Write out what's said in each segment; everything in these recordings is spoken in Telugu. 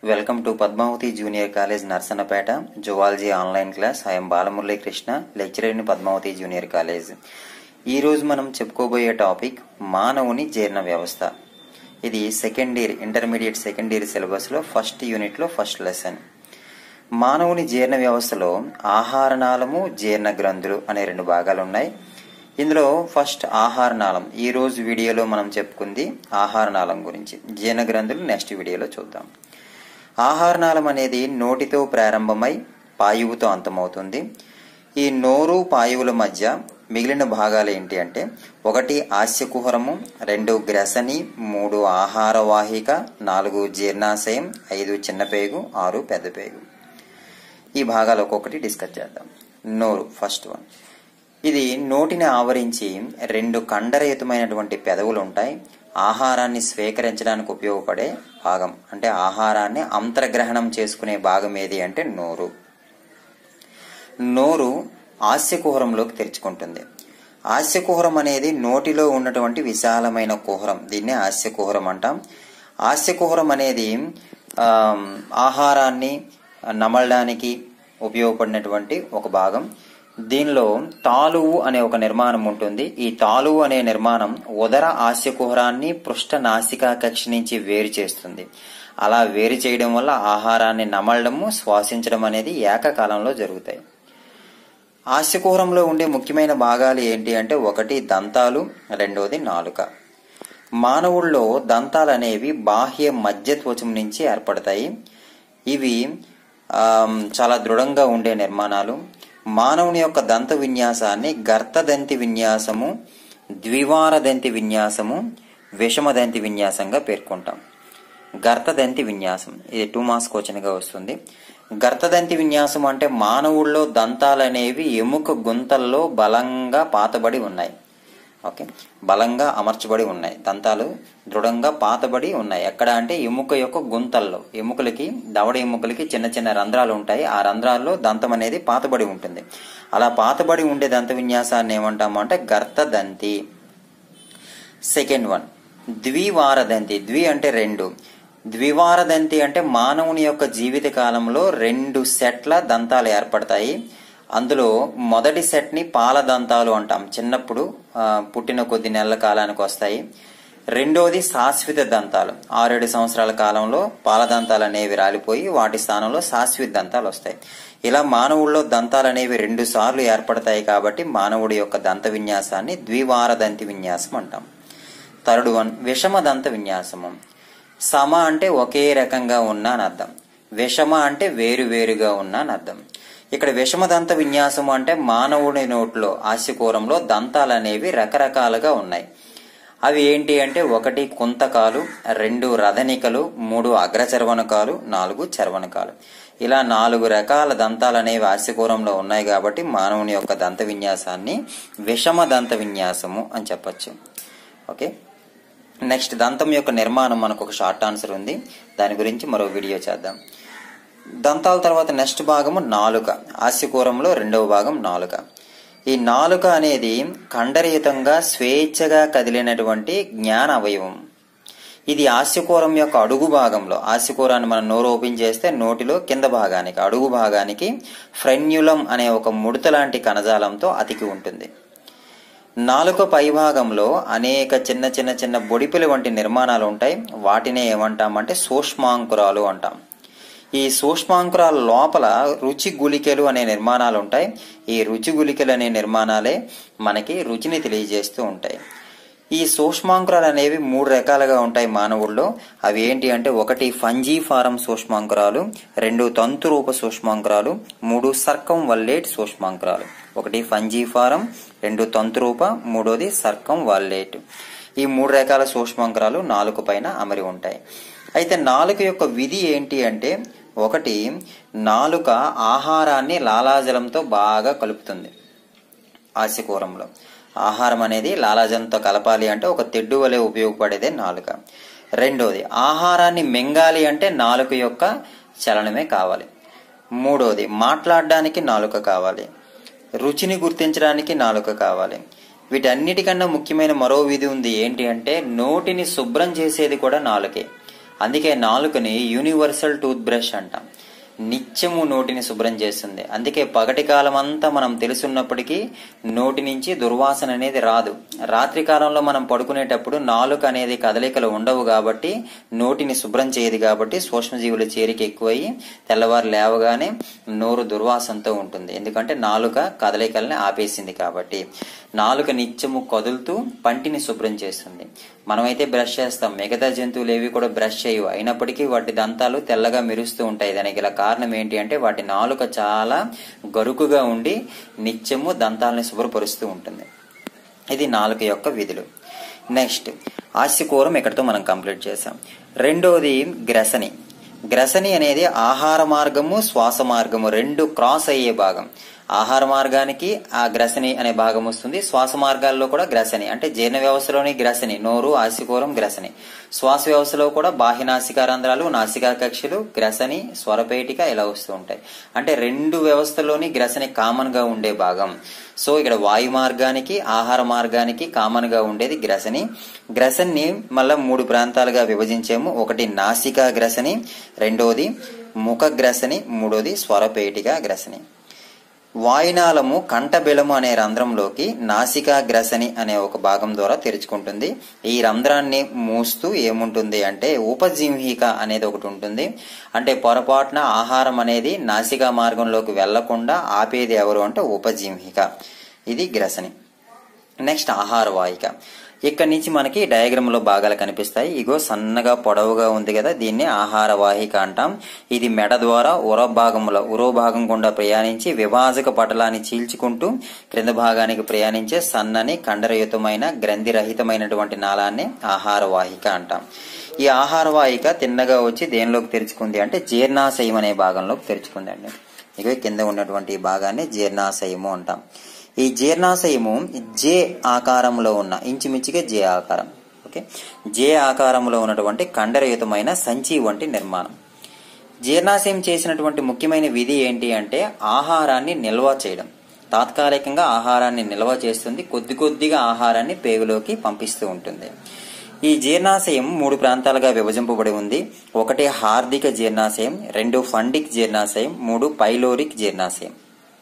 welcome to Padmavati junior college Narsannapeta zoology online class I'm Balamurali Krishna lecturer in Padmavati junior college ఈ రోజు మనం చెప్పుకోబోయే టాపిక్ మానవుని జీర్ణ వ్యవస్థ ఇది second year intermediate second year సిలబస్లో ఫస్ట్ యూనిట్లో ఫస్ట్ లెసన్ మానవుని జీర్ణ వ్యవస్థలో ఆహారనాళము జీర్ణ గ్రంథులు అనే రెండు భాగాలు ఉన్నాయి ఇందులో ఫస్ట్ ఆహారనాళం ఈ రోజు వీడియోలో మనం చెప్పుకుంది ఆహారనాళం గురించి జీర్ణ గ్రంథులు నెక్స్ట్ వీడియోలో చూద్దాం ఆహారనాళం అనేది నోటితో ప్రారంభమై పాయువుతో అంతమవుతుంది ఈ నోరు పాయువుల మధ్య మిగిలిన భాగాలు ఏంటి అంటే ఒకటి ఆస్యకుహరము రెండు గ్రసని మూడు ఆహార వాహిక నాలుగు జీర్ణాశయం ఐదు చిన్న పేగు ఆరు పెద్ద పేగు ఈ భాగాలు ఒక్కొక్కటి డిస్కస్ చేద్దాం నోరు ఫస్ట్ వన్ ఇది నోటిని ఆవరించి రెండు కండరయుతమైనటువంటి పెదవులు ఉంటాయి ఆహారాన్ని స్వీకరించడానికి ఉపయోగపడే భాగం అంటే ఆహారాన్ని అంతర్గ్రహణం చేసుకునే భాగం ఏది అంటే నోరు నోరు ఆస్యకుహరంలోకి తెరుచుకుంటుంది ఆస్యకుహరం అనేది నోటిలో ఉన్నటువంటి విశాలమైన కుహరం దీన్నే ఆస్యకుహరం అంటాం ఆస్యకుహరం అనేది ఆ, ఆహారాన్ని నమలడానికి ఉపయోగపడినటువంటి ఒక భాగం దీనిలో తాలువు అనే ఒక నిర్మాణం ఉంటుంది ఈ తాలువు అనే నిర్మాణం ఉదర ఆస్యకుహరాన్ని పృష్ఠ నాసికా కక్ష నుంచి వేరు చేస్తుంది అలా వేరు చేయడం వల్ల ఆహారాన్ని నమలడము శ్వాసించడం అనేది ఏకకాలంలో జరుగుతాయి ఆస్యకుహరంలో ఉండే ముఖ్యమైన భాగాలు ఏంటి అంటే ఒకటి దంతాలు రెండోది నాలుక మానవుల్లో దంతాలు అనేవి బాహ్య మధ్య త్వచం నుంచి ఏర్పడతాయి ఇవి ఆమ్, చాలా దృఢంగా ఉండే నిర్మాణాలు మానవుని యొక్క దంత విన్యాసాన్ని గర్తదంతి విన్యాసము ద్వివారదంతి విన్యాసము విషమదంతి విన్యాసంగా పేర్కొంటాం గర్తదంతి విన్యాసం ఇది టూ మార్క్స్ క్వశ్చన్ గా వస్తుంది గర్తదంతి విన్యాసం అంటే మానవుల్లో దంతాలనేవి ఎముక గుంతల్లో బలంగా పాతబడి ఉన్నాయి ఓకే బలంగా అమర్చబడి ఉన్నాయి దంతాలు దృఢంగా పాతబడి ఉన్నాయి ఎక్కడ అంటే ఎముక యొక్క గుంతల్లో ఎముకలకి దవడ ఎముకలకి చిన్న చిన్న రంధ్రాలు ఉంటాయి ఆ రంధ్రాల్లో దంతం అనేది పాతబడి ఉంటుంది అలా పాతబడి ఉండే దంత విన్యాసాన్ని ఏమంటాము అంటే గర్తదంతి సెకండ్ వన్ ద్వివారదంతి ద్వి అంటే రెండు ద్వివారదంతి అంటే మానవుని యొక్క జీవిత కాలంలో రెండు సెట్ల దంతాలు ఏర్పడతాయి అందులో మొదటి సెట్ ని పాల దంతాలు అంటాం చిన్నప్పుడు ఆ, పుట్టిన కొద్ది నెలల కాలానికి వస్తాయి రెండోది శాశ్వత దంతాలు ఆరేడు సంవత్సరాల కాలంలో పాల దంతాలు అనేవి రాలిపోయి వాటి స్థానంలో శాశ్వత దంతాలు వస్తాయి ఇలా మానవుల్లో దంతాలు అనేవి రెండు సార్లు ఏర్పడతాయి కాబట్టి మానవుడి యొక్క దంత విన్యాసాన్ని ద్వివారదంతి విన్యాసం అంటాం థర్డ్ వన్ విషమ దంత విన్యాసము సమ అంటే ఒకే రకంగా ఉన్న అని అర్థం విషమ అంటే వేరు వేరుగా ఉన్న అని అర్థం ఇక్కడ విషమ దంత విన్యాసం అంటే మానవుడి నోట్లో ఆస్యకూరంలో దంతాలు అనేవి రకరకాలుగా ఉన్నాయి అవి ఏంటి అంటే ఒకటి కుంతకాలు రెండు రథనికలు మూడు అగ్రచర్వనకాలు నాలుగు చర్వనకాలు ఇలా నాలుగు రకాల దంతాలు అనేవి ఆస్యకూరంలో ఉన్నాయి కాబట్టి మానవుని యొక్క దంత విన్యాసాన్ని విషమ దంత విన్యాసము అని చెప్పొచ్చు ఓకే నెక్స్ట్ దంతం యొక్క నిర్మాణం మనకు ఒక షార్ట్ ఆన్సర్ ఉంది దాని గురించి మరో వీడియో చేద్దాం దంతాల తర్వాత నెక్స్ట్ భాగము నాలుక ఆస్యకూరంలో రెండవ భాగం నాలుక ఈ నాలుక అనేది ఖండరహితంగా స్వేచ్ఛగా కదిలినటువంటి జ్ఞాన అవయవం ఇది ఆస్యకూరం యొక్క అడుగు భాగంలో ఆస్యకూరాన్ని మనం నోరు ఓపెన్ చేస్తే నోటిలో కింద భాగానికి అడుగు భాగానికి ఫ్రెన్యులం అనే ఒక ముడత లాంటి కణజాలంతో అతికి ఉంటుంది నాలుక పైభాగంలో అనేక చిన్న చిన్న చిన్న బొడిపిల వంటి నిర్మాణాలు ఉంటాయి వాటినే ఏమంటామంటే సూక్ష్మాంకురాలు అంటాం ఈ సూక్ష్మాంకురాల లోపల రుచి గుళికలు అనే నిర్మాణాలు ఉంటాయి ఈ రుచి గుళికలు అనే నిర్మాణాలే మనకి రుచిని తెలియజేస్తూ ఉంటాయి ఈ సూక్ష్మాంకురాలు అనేవి మూడు రకాలుగా ఉంటాయి మానవుల్లో అవి ఏంటి అంటే ఒకటి ఫంజీఫారం సూక్ష్మాంకురాలు రెండు తంతురూప సూక్ష్మాంకురాలు మూడు సర్కం వల్లేట్ సూక్ష్మాంకురాలు ఒకటి ఫంజీఫారం రెండు తంతురూప మూడోది సర్కం వల్లేట్ ఈ మూడు రకాల సూక్ష్మాంకురాలు నాలుగు పైన అమరి ఉంటాయి అయితే నాలుక యొక్క విధి ఏంటి అంటే ఒకటి నాలుక ఆహారాన్ని లాలాజలంతో బాగా కలుపుతుంది ఆస్యకూరంలో ఆహారం అనేది లాలాజలంతో కలపాలి అంటే ఒక తెడ్డు వలె ఉపయోగపడేదే నాలుక రెండోది ఆహారాన్ని మింగాలి అంటే నాలుక యొక్క చలనమే కావాలి మూడోది మాట్లాడడానికి నాలుక కావాలి రుచిని గుర్తించడానికి నాలుక కావాలి వీటన్నిటికన్నా ముఖ్యమైన మరో విధి ఉంది ఏంటి అంటే నోటిని శుభ్రం చేసేది కూడా నాలుకే అందుకే నాలుకని యూనివర్సల్ టూత్ బ్రష్ అంటాం నిత్యము నోటిని శుభ్రం చేస్తుంది అందుకే పగటి కాలం అంతా మనం తెలుసున్నప్పటికీ నోటి నుంచి దుర్వాసన అనేది రాదు రాత్రి కాలంలో మనం పడుకునేటప్పుడు నాలుక అనేది కదలికలు ఉండవు కాబట్టి నోటిని శుభ్రం చేయదు కాబట్టి సూక్ష్మజీవుల చేరిక ఎక్కువయ్యి తెల్లవారు లేవగానే నోరు దుర్వాసనతో ఉంటుంది ఎందుకంటే నాలుక కదలికల్ని ఆపేసింది కాబట్టి నాలుక నిత్యము కదులుతూ పంటిని శుభ్రం చేస్తుంది మనమైతే బ్రష్ చేస్తాం మిగతా జంతువులు ఏవి కూడా బ్రష్ చేయవు అయినప్పటికీ వాటి దంతాలు తెల్లగా మెరుస్తూ ఉంటాయి దానికి గల కారణం ఏంటి అంటే వాటి నాలుక చాలా గరుకుగా ఉండి నిత్యము దంతాలని శుభ్రపరుస్తూ ఉంటుంది ఇది నాలుక యొక్క విధులు నెక్స్ట్ ఆస్యకూరం ఇక్కడితో మనం కంప్లీట్ చేసాం రెండోది గ్రసని గ్రసని అనేది ఆహార మార్గము శ్వాస మార్గము రెండు క్రాస్ అయ్యే భాగం ఆహార మార్గానికి ఆ గ్రసని అనే భాగం వస్తుంది శ్వాస మార్గాల్లో కూడా గ్రసని అంటే జీర్ణ వ్యవస్థలోని గ్రసని నోరు ఆశికూరం గ్రసని శ్వాస వ్యవస్థలో కూడా బాహ్య నాసికా రంధ్రాలు నాసికా కక్షలు గ్రసని స్వరపేటిక ఇలా వస్తూ ఉంటాయి అంటే రెండు వ్యవస్థలోని గ్రసని కామన్ గా ఉండే భాగం సో ఇక్కడ వాయు మార్గానికి ఆహార మార్గానికి కామన్ గా ఉండేది గ్రసని గ్రసన్ని మళ్ళా మూడు ప్రాంతాలుగా విభజించాము ఒకటి నాసికా గ్రసని రెండోది ముఖ గ్రసని మూడోది స్వరపేటిక గ్రసని వాయునాళము కంఠబెలము అనే రంధ్రంలోకి నాసికా గ్రసని అనే ఒక భాగం ద్వారా తెరుచుకుంటుంది ఈ రంధ్రాన్ని మూస్తూ ఏముంటుంది అంటే ఉపజింహిక అనేది ఒకటి ఉంటుంది అంటే పొరపాటున ఆహారం అనేది నాసికా మార్గంలోకి వెళ్లకుండా ఆపేది ఎవరు అంటే ఉపజింహిక ఇది గ్రసని నెక్స్ట్ ఆహార వాహిక ఇక్కడ నుంచి మనకి డయాగ్రామ్ లో భాగాలు కనిపిస్తాయి ఇగో సన్నగా పొడవుగా ఉంది కదా దీన్ని ఆహార వాహిక అంటాం ఇది మెడ ద్వారా ఉర భాగంలో ఉరో భాగం గుండా ప్రయాణించి విభాజక పటలాన్ని చీల్చుకుంటూ క్రింద భాగానికి ప్రయాణించే సన్నని కండరయుతమైన గ్రంథిరహితమైనటువంటి నాళాన్ని ఆహార వాహిక అంటాం ఈ ఆహార వాహిక తిన్నగా వచ్చి దేనిలోకి తెరుచుకుంది అంటే జీర్ణాశయం అనే భాగంలోకి తెరుచుకుందండి ఇక కింద ఉన్నటువంటి ఈ భాగాన్ని జీర్ణాశయము అంటాం ఈ జీర్ణాశయము జే ఆకారంలో ఉన్న ఇంచుమించుగా జే ఆకారం ఓకే జే ఆకారంలో ఉన్నటువంటి కండరయుతమైన సంచి వంటి నిర్మాణం జీర్ణాశయం చేసినటువంటి ముఖ్యమైన విధి ఏంటి అంటే ఆహారాన్ని నిల్వ చేయడం తాత్కాలికంగా ఆహారాన్ని నిల్వ చేస్తుంది కొద్ది కొద్దిగా ఆహారాన్ని పేగులోకి పంపిస్తూ ఉంటుంది ఈ జీర్ణాశయం మూడు ప్రాంతాలుగా విభజింపబడి ఉంది ఒకటి హార్దిక జీర్ణాశయం రెండు ఫండిక్ జీర్ణాశయం మూడు పైలోరిక్ జీర్ణాశయం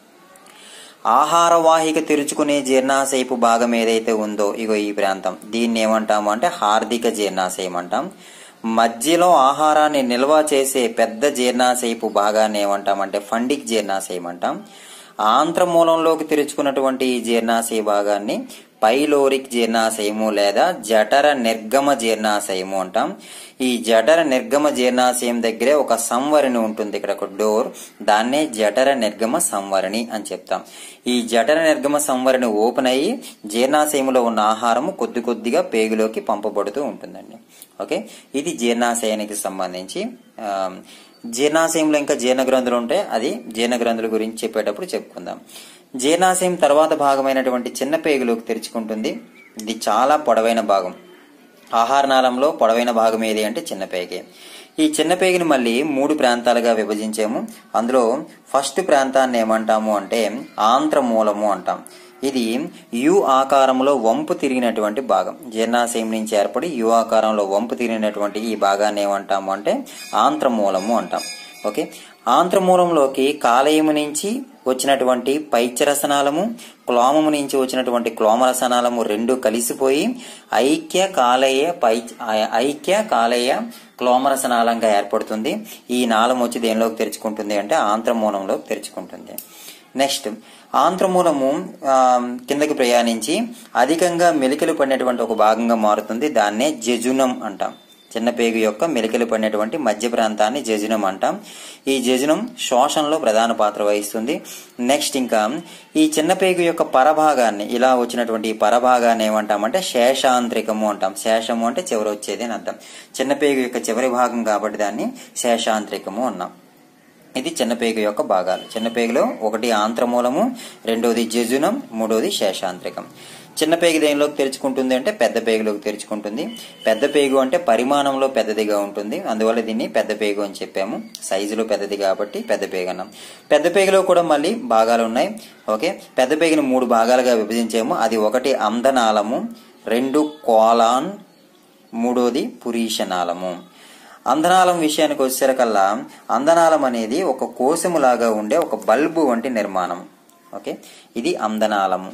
ఆహార వాహిక తెరుచుకునే జీర్ణాశయపు భాగం ఏదైతే ఉందో ఇగో ఈ ప్రాంతం దీన్ని ఏమంటాము అంటే హార్దిక జీర్ణాశయం అంటాం మధ్యలో ఆహారాన్ని నిల్వ చేసే పెద్ద జీర్ణాశయపు భాగాన్ని ఏమంటామంటే ఫండిక్ జీర్ణాశయం అంటాం ఆంత్రమూలంలోకి తెరుచుకున్నటువంటి ఈ జీర్ణాశయ భాగాన్ని పైలోరిక్ జీర్ణాశయము లేదా జఠర నిర్గమ జీర్ణాశయము అంటాం ఈ జఠర నిర్గమ జీర్ణాశయం దగ్గరే ఒక సంవరణి ఉంటుంది ఇక్కడ ఒక డోర్ దాన్నే జఠర నిర్గమ సంవరణి అని చెప్తాం ఈ జఠర నిర్గమ సంవరణి ఓపెన్ అయ్యి జీర్ణాశయంలో ఉన్న ఆహారము కొద్ది కొద్దిగా పేగులోకి పంపబడుతూ ఉంటుందండి ఓకే ఇది జీర్ణాశయానికి సంబంధించి ఆ, జీర్ణాశయంలో ఇంకా జీర్ణ గ్రంథులు ఉంటే అది జీర్ణ గ్రంథుల గురించి చెప్పేటప్పుడు చెప్పుకుందాం జీర్ణాశయం తర్వాత భాగమైనటువంటి చిన్న పేగులోకి తెరుచుకుంటుంది ఇది చాలా పొడవైన భాగం ఆహార నాళంలో పొడవైన భాగం ఏది అంటే చిన్న పేగే ఈ చిన్న పేగుని మళ్ళీ మూడు ప్రాంతాలుగా విభజించాము అందులో ఫస్ట్ ప్రాంతాన్ని ఏమంటాము అంటే ఆంత్రమూలము అంటాం ఇది యు ఆకారంలో వంపు తిరిగినటువంటి భాగం జీర్ణాశయం నుంచి ఏర్పడి యు ఆకారంలో వంపు తిరిగినటువంటి ఈ భాగాన్ని ఏమంటాము అంటే ఆంత్రమూలము అంటాం ఓకే ఆంత్రమూలంలోకి కాలేయము నుంచి వచ్చినటువంటి పైచరసనాలము క్లోమము నుంచి వచ్చినటువంటి క్లోమరసనాలము రెండు కలిసిపోయి ఐక్య కాలేయ పై ఐక్య కాలేయ క్లోమరసనాలంగా ఏర్పడుతుంది ఈ నాళం వచ్చి దేనిలోకి తెరుచుకుంటుంది అంటే ఆంత్రమూలంలోకి తెరుచుకుంటుంది నెక్స్ట్ ఆంత్రమూలము ఆ, కిందకి ప్రయాణించి అధికంగా మెలికలు పడినటువంటి ఒక భాగంగా మారుతుంది దాన్నే జజునం అంటాం చిన్న పేగు యొక్క మెలికలు పడినటువంటి మధ్య ప్రాంతాన్ని జజునం అంటాం ఈ జజునం శోషణలో ప్రధాన పాత్ర వహిస్తుంది నెక్స్ట్ ఇంకా ఈ చిన్న పేగు యొక్క పరభాగాన్ని ఇలా వచ్చినటువంటి ఈ పరభాగాన్ని ఏమంటామంటే శేషాంత్రికము అంటాం శేషము అంటే చివరి వచ్చేది అని అర్థం చిన్న పేగు యొక్క చివరి భాగం కాబట్టి దాన్ని శేషాంత్రికము అన్నాం ఇది చిన్నపేగు యొక్క భాగాలు చిన్నపేగులో ఒకటి ఆంత్రమూలము రెండోది జజునం మూడోది శేషాంత్రికం చిన్న పేగు దేనిలోకి తెరుచుకుంటుంది అంటే పెద్ద పేగులోకి తెరుచుకుంటుంది పెద్ద పేగు అంటే పరిమాణంలో పెద్దదిగా ఉంటుంది అందువల్ల దీన్ని పెద్ద పేగు అని చెప్పాము సైజులో పెద్దది కాబట్టి పెద్ద పేగు అన్నాం పెద్ద పేగులో కూడా మళ్ళీ భాగాలు ఉన్నాయి ఓకే పెద్ద పేగుని మూడు భాగాలుగా విభజించాము అది ఒకటి అందనాళము రెండు కోలాన్ మూడోది పురీషనాళము అందనాళం విషయానికి వచ్చేసరికల్లా అందనాళం అనేది ఒక కోశములాగా ఉండే ఒక బల్బు వంటి నిర్మాణం ఓకే ఇది అందనాళము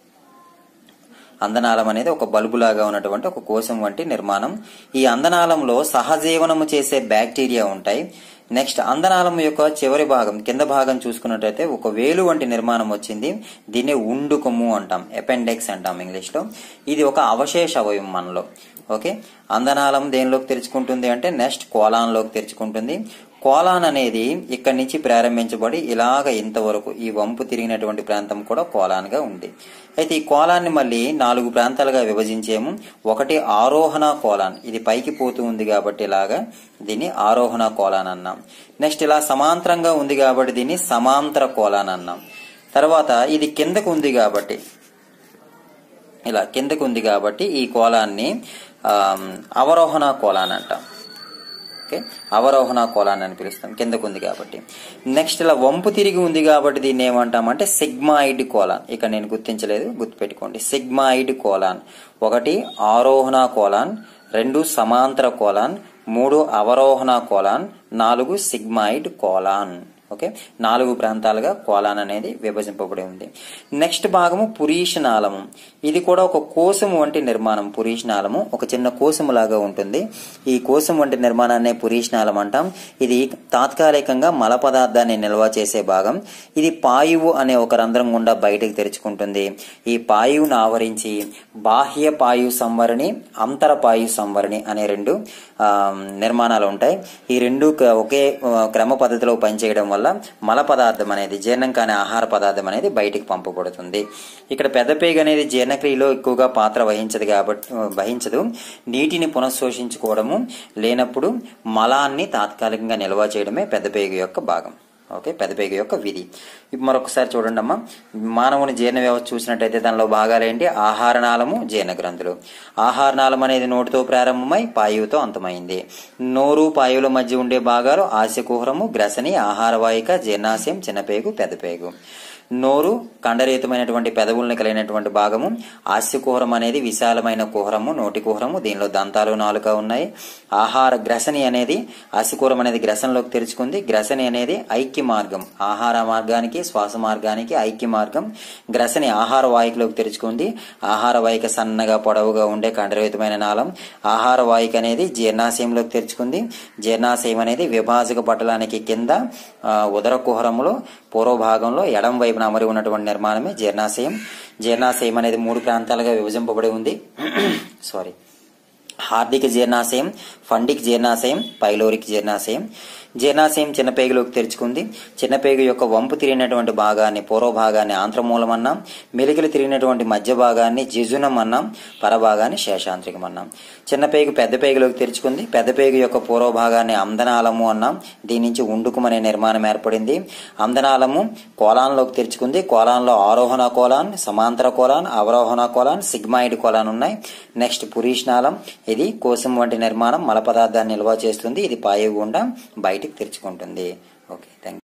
అందనాళం అనేది ఒక బల్బులాగా ఉన్నటువంటి ఒక కోశం వంటి నిర్మాణం ఈ అందనాళంలో సహజీవనము చేసే బ్యాక్టీరియా ఉంటాయి నెక్స్ట్ అందనాళం యొక్క చివరి భాగం కింద భాగం చూసుకున్నట్టయితే ఒక వేలు వంటి నిర్మాణం వచ్చింది దీన్ని ఉండుకము అంటాం అపెండెక్స్ అంటాం ఇంగ్లీష్ లో ఇది ఒక అవశేష అవయవం మనలో ఓకే అందనాళం దేనిలోకి తెరుచుకుంటుంది అంటే నెక్స్ట్ కోలాన్లోకి తెరుచుకుంటుంది కోలాన్ అనేది ఇక్కడి నుంచి ప్రారంభించబడి ఇలాగ ఇంతవరకు ఈ వంపు తిరిగినటువంటి ప్రాంతం కూడా కోలాన్గా ఉంది అయితే ఈ కోలాన్ని మళ్ళీ నాలుగు ప్రాంతాలుగా విభజించేము ఒకటి ఆరోహణ కోలాన్ ఇది పైకి పోతూ ఉంది కాబట్టి ఇలాగా దీన్ని ఆరోహణ కోలాన్ అన్నాం నెక్స్ట్ ఇలా సమాంతరంగా ఉంది కాబట్టి దీన్ని సమాంతర కోలాన్ అన్నాం తర్వాత ఇది కిందకు ఉంది కాబట్టి ఇలా కిందకు ఉంది కాబట్టి ఈ కోలాన్ని అవరోహణ కోలాన్ అంటాం ఓకే అవరోహణ కోలాన్ అని పిలుస్తాం కిందకు ఉంది కాబట్టి నెక్స్ట్ ఇలా వంపు తిరిగి ఉంది కాబట్టి దీన్ని ఏమంటామంటే సిగ్మాయిడ్ కోలాన్ ఇక్కడ నేను గుర్తించలేదు గుర్తుపెట్టుకోండి సిగ్మాయిడ్ కోలాన్ ఒకటి ఆరోహణ కోలాన్ రెండు సమాంతర కోలాన్ మూడు అవరోహణ కోలాన్ నాలుగు సిగ్మాయిడ్ కోలాన్ ఓకే నాలుగు ప్రాంతాలుగా కోలాన్ అనేది విభజింపబడి ఉంది నెక్స్ట్ భాగము పురీషనాళము ఇది కూడా ఒక కోశము వంటి నిర్మాణం పురీషనాళము ఒక చిన్న కోశము లాగా ఉంటుంది ఈ కోశం వంటి నిర్మాణాన్ని పురీషనాళం అంటాం ఇది తాత్కాలికంగా మల పదార్థాన్ని నిల్వ చేసే భాగం ఇది పాయువు అనే ఒక రంధ్రం గుండా బయటకు తెరుచుకుంటుంది ఈ పాయువును ఆవరించి బాహ్య పాయు సంవరణి అంతర పాయు సంవరణి అనే రెండు నిర్మాణాలు ఉంటాయి ఈ రెండు ఒకే క్రమ పద్ధతిలో పనిచేయడం వల్ల మల పదార్థం అనేది జీర్ణం కాని ఆహార పదార్థం అనేది బయటికి పంపబడుతుంది ఇక్కడ పెద్ద పేగు అనేది జీర్ణక్రియలో ఎక్కువగా పాత్ర వహించదు కాబట్టి వహించదు నీటిని పునఃశోషించుకోవడము లేనప్పుడు మలాన్ని తాత్కాలికంగా నిల్వ చేయడమే పెద్ద పేగు యొక్క భాగం ఓకే పెద్దపేగ యొక్క విధి ఇప్పుడు మరొకసారి చూడండి అమ్మా మానవుని జీర్ణ వ్యవస్థ చూసినట్టయితే దానిలో భాగాలేంటి ఆహారనాళము జీర్ణ గ్రంథులు ఆహారనాళం అనేది నోటితో ప్రారంభమై పాయువుతో అంతమైంది నోరు పాయువుల మధ్య ఉండే భాగాలు ఆశకుహరము గ్రసని ఆహారవాహిక జీర్ణాశయం చిన్నపేగు పెద్దపేగు నోరు కండరయుతమైనటువంటి పెదవుల్ని కలిగినటువంటి భాగము ఆస్యకుహరం అనేది విశాలమైన కుహరము నోటి కుహరము దీనిలో దంతాలు నాలుక ఉన్నాయి ఆహార గ్రసని అనేది ఆస్యకుహరం అనేది గ్రసనలోకి తెరుచుకుంది గ్రసని అనేది ఐక్య మార్గం ఆహార మార్గానికి శ్వాస మార్గానికి ఐక్య మార్గం గ్రసని ఆహార వాహికలోకి తెరుచుకుంది ఆహార వాహిక సన్నగా పొడవుగా ఉండే కండరయుతమైన నాళం ఆహార వాహిక అనేది జీర్ణాశయంలోకి తెరుచుకుంది జీర్ణాశయం అనేది విభాజక పటలానికి కింద ఉదర కుహరములో పూర్వ భాగంలో ఎడం వైపున అమరి ఉన్నటువంటి నిర్మాణమే జీర్ణాశయం జీర్ణాశయం అనేది మూడు ప్రాంతాలుగా విభజింపబడి ఉంది సారీ హార్దిక జీర్ణాశయం ఫండిక్ జీర్ణాశయం పైలోరిక్ జీర్ణాశయం జీర్ణాశయం చిన్నపేగులోకి తెరుచుకుంది చిన్నపేగు యొక్క వంపు తిరిగినటువంటి భాగాన్ని పూర్వ భాగాన్ని ఆంత్రమూలం అన్నాం మెలికలు తిరిగినటువంటి మధ్య భాగాన్ని జిజునం అన్నాం పరభాగాన్ని శేషాంత్రికం అన్నాం చిన్నపేగు పెద్ద పేగులోకి తెరుచుకుంది పెద్ద పేగు యొక్క పూర్వ భాగాన్ని అందనాళము అన్నాం దీని నుంచి ఉండుకం అనే నిర్మాణం ఏర్పడింది అందనాళము కోలాన్లోకి తెరుచుకుంది కోలాన్లో ఆరోహణ కోలాన్ సమాంతర కోలాన్ అవరోహణ కోలాన్ సిగ్మాయిడ్ కోలాన్ ఉన్నాయి నెక్స్ట్ పురీష్నాళం ఇది కోశం వంటి నిర్మాణం మల పదార్థాన్ని నిల్వ చేస్తుంది ఇది పాయు గుండా బయటికి తెరుచుకుంటుంది ఓకే థ్యాంక్